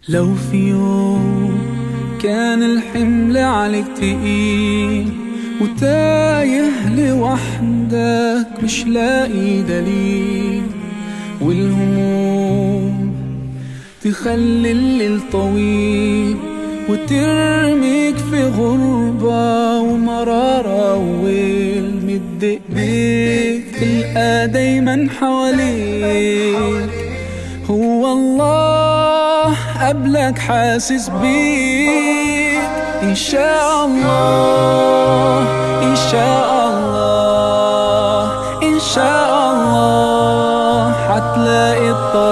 لو في يوم كان الحمل عليك تقيل وتايه لوحدك مش لاقي دليل والهموم تخلي الليل طويل وترميك في غربة ومرارة وويل مد ايديك تلقى دايما حواليك هو الله قبلك حاسس بيك إن شاء الله إن شاء الله إن شاء الله حتلاقي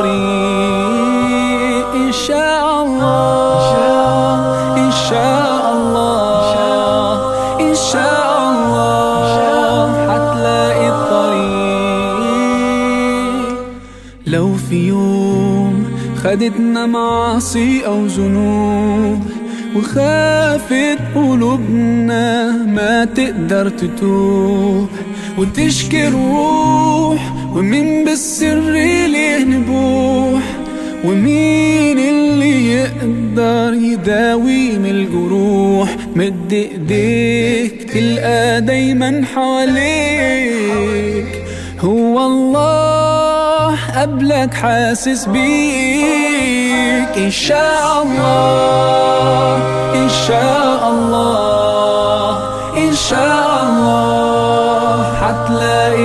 الطريق إن شاء الله إن شاء الله إن شاء الله حتلاقي الطريق لو في يوم خدتنا معاصي أو ذنوب وخافت قلوبنا ما تقدر تتوب وتشكي الروح ومين بالسر ليه نبوح ومين اللي يقدر يداوي من الجروح مد ايديك تلقى دايما حواليك هو الله قبلك حاسس بيك إن شاء الله إن شاء الله إن شاء الله حتلاقي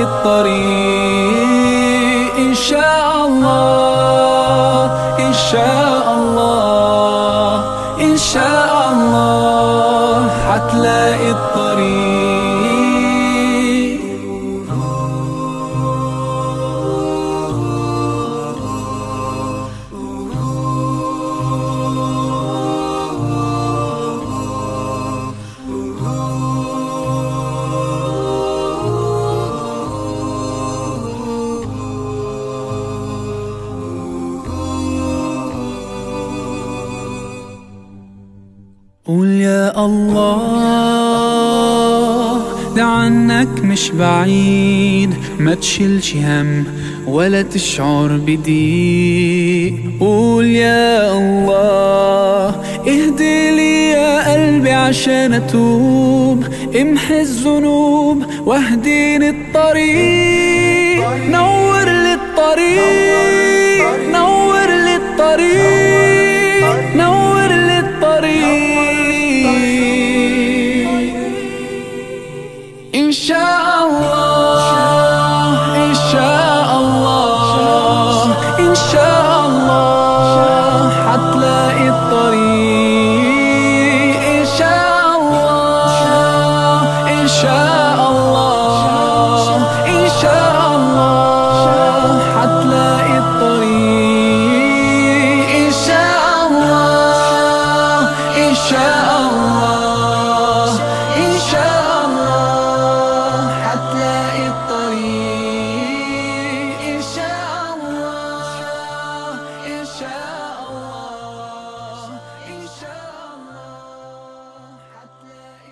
الطريق إن شاء الله إن شاء الله إن شاء الله حتلاقي الطريق قول يا الله ده عنك مش بعيد ما تشيلش هم ولا تشعر بضيق قول يا الله اهدي لي يا قلبي عشان اتوب امحي الذنوب واهديني الطريق نور لي الطريق نور لي الطريق نور لي الطريق إن شاء الله إن شاء الله إن شاء الله حتلاقي الطريق إن شاء الله إن شاء الله إن شاء الله حتلاقي الطريق إن شاء الله إن شاء الله إن شاء الله حتلاقي الطريق إن شاء الله إن شاء الله إن شاء الله حتلاقي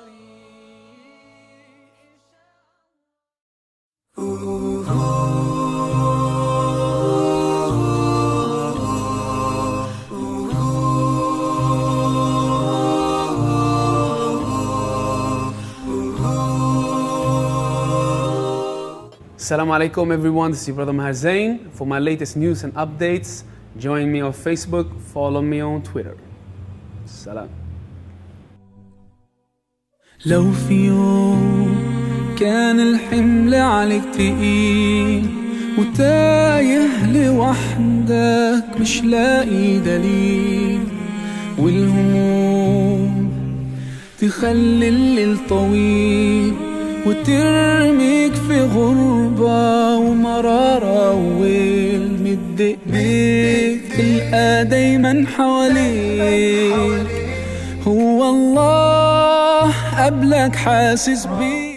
Assalamu alaikum everyone, this is your brother Maher Zain. For my latest news and updates, join me on Facebook, follow me on Twitter. Salam. لو في يوم كان الحمل عليك تقيل وتايه لوحدك مش لاقي دليل والهموم تخلي الليل طويل وترميك في غربة ومرارة وويل مد ايديك تلقى دايما حواليك هو الله قبلك حاسس بيك